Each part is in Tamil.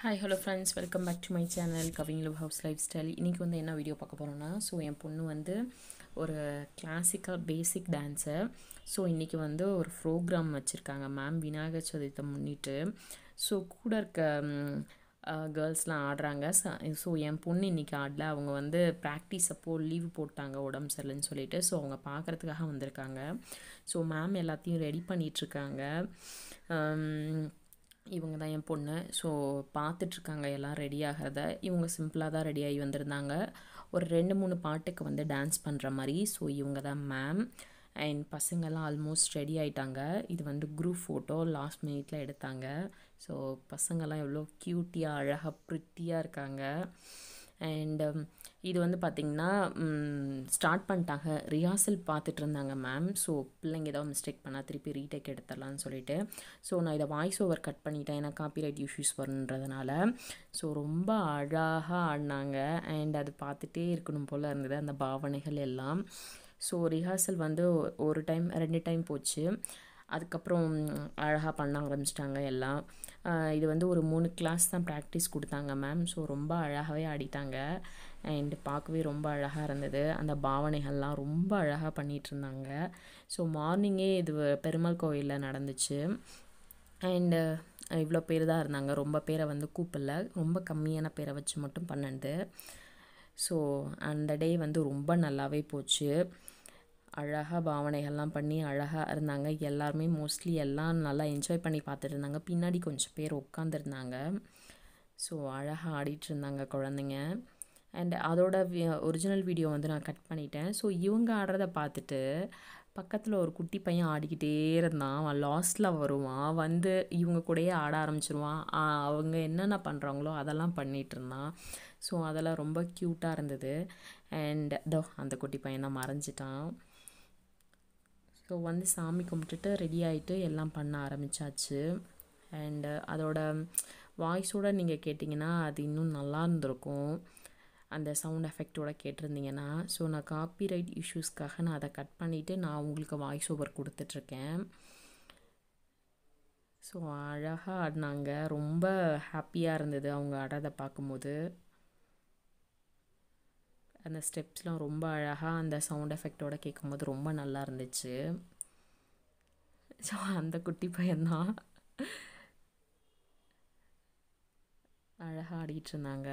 hi hello friends welcome back to my channel கவிங் லவ் ஹவுஸ் லைஃப் ஸ்டைல் இன்றைக்கி வந்து என்ன வீடியோ பார்க்க போகிறோன்னா ஸோ என் பொண்ணு வந்து ஒரு கிளாசிக்கல் பேசிக் டான்ஸர் ஸோ இன்றைக்கி வந்து ஒரு ப்ரோக்ராம் வச்சுருக்காங்க மேம் விநாயகர் சதுர்த்தம் முன்னிட்டு ஸோ கூட இருக்க கேர்ள்ஸ்லாம் ஆடுறாங்க ஸோ என் பொண்ணு இன்றைக்கி ஆடல அவங்க வந்து ப்ராக்டிஸ் அப்போ லீவ் போட்டாங்க உடம்பு சரியில்லைன்னு சொல்லிட்டு ஸோ அவங்க பார்க்குறதுக்காக வந்திருக்காங்க ஸோ மேம் எல்லாத்தையும் ரெடி பண்ணிகிட்ருக்காங்க இவங்க தான் என் பொண்ணு ஸோ பார்த்துட்ருக்காங்க எல்லாம் ரெடி ஆகிறத இவங்க சிம்பிளாக தான் ரெடி ஆகி வந்திருந்தாங்க ஒரு ரெண்டு மூணு பாட்டுக்கு வந்து டான்ஸ் பண்ணுற மாதிரி ஸோ இவங்க தான் மேம் அண்ட் பசங்கள்லாம் ஆல்மோஸ்ட் ரெடி ஆகிட்டாங்க இது வந்து குரூப் ஃபோட்டோ லாஸ்ட் மினிட்ல எடுத்தாங்க ஸோ பசங்கள்லாம் எவ்வளோ க்யூட்டியாக அழகாக ப்ரிட்டியாக இருக்காங்க அண்ட் இது வந்து பார்த்திங்கன்னா ஸ்டார்ட் பண்ணிட்டாங்க ரிஹார்சல் பார்த்துட்டு இருந்தாங்க மேம் ஸோ பிள்ளைங்க ஏதாவது மிஸ்டேக் பண்ணால் திருப்பி ரீடேக் எடுத்துடலான்னு சொல்லிட்டு ஸோ நான் இதை வாய்ஸ் ஓவர் கட் பண்ணிட்டேன் ஏன்னா காப்பிரைட் இஷ்யூஸ் வருன்றதுனால ஸோ ரொம்ப அழகாக ஆடினாங்க அண்ட் அது பார்த்துட்டே இருக்கணும் போல் இருந்தது அந்த பாவனைகள் எல்லாம் ஸோ ரிஹார்சல் வந்து ஒரு டைம் ரெண்டு டைம் போச்சு அதுக்கப்புறம் அழகாக பண்ண ஆரம்பிச்சிட்டாங்க எல்லாம் இது வந்து ஒரு மூணு கிளாஸ் தான் ப்ராக்டிஸ் கொடுத்தாங்க மேம் ஸோ ரொம்ப அழகாகவே ஆடிட்டாங்க அண்ட் பார்க்கவே ரொம்ப அழகாக இருந்தது அந்த பாவனைகள்லாம் ரொம்ப அழகாக பண்ணிகிட்டு இருந்தாங்க ஸோ மார்னிங்கே இது பெருமாள் கோவிலில் நடந்துச்சு அண்டு இவ்வளோ பேர் தான் இருந்தாங்க ரொம்ப பேரை வந்து கூப்பிடல ரொம்ப கம்மியான பேரை வச்சு மட்டும் பண்ணது ஸோ அந்த டே வந்து ரொம்ப நல்லாவே போச்சு அழகாக பாவனைகள்லாம் பண்ணி அழகாக இருந்தாங்க எல்லாருமே மோஸ்ட்லி எல்லாம் நல்லா என்ஜாய் பண்ணி பார்த்துட்டு இருந்தாங்க பின்னாடி கொஞ்சம் பேர் உட்காந்துருந்தாங்க ஸோ அழகாக ஆடிட்டு இருந்தாங்க குழந்தைங்க அண்ட் அதோட ஒரிஜினல் வீடியோ வந்து நான் கட் பண்ணிட்டேன் ஸோ இவங்க ஆடுறத பார்த்துட்டு பக்கத்தில் ஒரு குட்டி பையன் ஆடிக்கிட்டே இருந்தான் அவன் லாஸ்ட்டில் வருவான் வந்து இவங்க கூடயே ஆட ஆரம்பிச்சிருவான் அவங்க என்னென்ன பண்ணுறாங்களோ அதெல்லாம் பண்ணிகிட்டு இருந்தான் ஸோ அதெல்லாம் ரொம்ப க்யூட்டாக இருந்தது அண்ட் தோ அந்த குட்டி பையன் தான் மறைஞ்சிட்டான் ஸோ வந்து சாமி கும்பிட்டுட்டு ரெடி ஆகிட்டு எல்லாம் பண்ண ஆரம்பித்தாச்சு அண்டு அதோட வாய்ஸோடு நீங்கள் கேட்டிங்கன்னா அது இன்னும் நல்லா இருந்திருக்கும் அந்த சவுண்ட் எஃபெக்டோட கேட்டிருந்தீங்கன்னா ஸோ நான் காப்பிரைட் இஷ்யூஸ்க்காக நான் அதை கட் பண்ணிவிட்டு நான் உங்களுக்கு வாய்ஸ் ஓவர் கொடுத்துட்ருக்கேன் ஸோ அழகாக ஆடினாங்க ரொம்ப ஹாப்பியாக இருந்தது அவங்க ஆடுறதை பார்க்கும்போது அந்த ஸ்டெப்ஸ்லாம் ரொம்ப அழகாக அந்த சவுண்ட் எஃபெக்டோட கேட்கும்போது ரொம்ப நல்லா இருந்துச்சு ஸோ அந்த குட்டி பையன்தான் அழகாக ஆடிட்டு இருந்தாங்க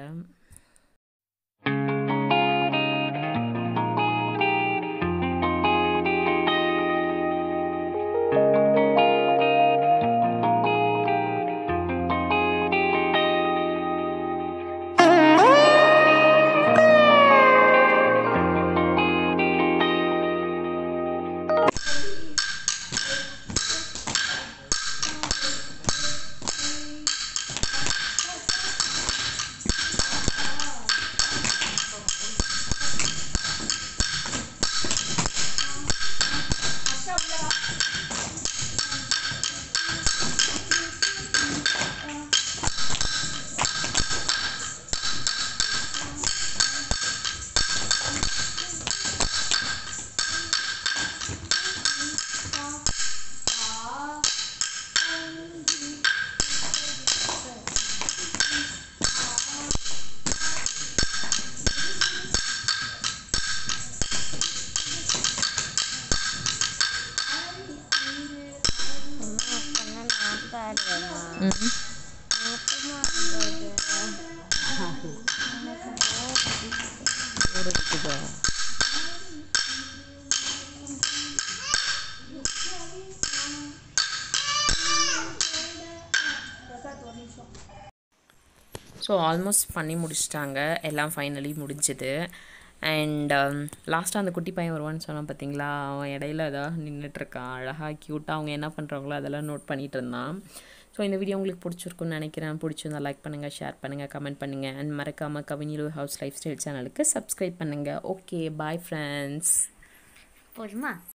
ஸோ ஆல்மோஸ்ட் பண்ணி முடிச்சிட்டாங்க எல்லாம் ஃபைனலி முடிஞ்சுது அண்ட் லாஸ்ட்டாக அந்த குட்டி பையன் வருவான்னு சொன்னான் பார்த்தீங்களா அவன் இடையில ஏதாவது நின்றுட்டுருக்கான் அழகாக க்யூட்டாக அவங்க என்ன பண்ணுறாங்களோ அதெல்லாம் நோட் பண்ணிகிட்டு இருந்தான் ஸோ இந்த வீடியோ உங்களுக்கு பிடிச்சிருக்குன்னு நினைக்கிறேன் பிடிச்சிருந்தா லைக் பண்ணுங்கள் ஷேர் பண்ணுங்கள் கமெண்ட் பண்ணுங்கள் அண்ட் மறக்காமல் கவினிலு ஹவுஸ் லைஃப் ஸ்டைல் சேனலுக்கு சப்ஸ்கிரைப் பண்ணுங்கள் ஓகே பாய் ஃப்ரெண்ட்ஸ் போதுமா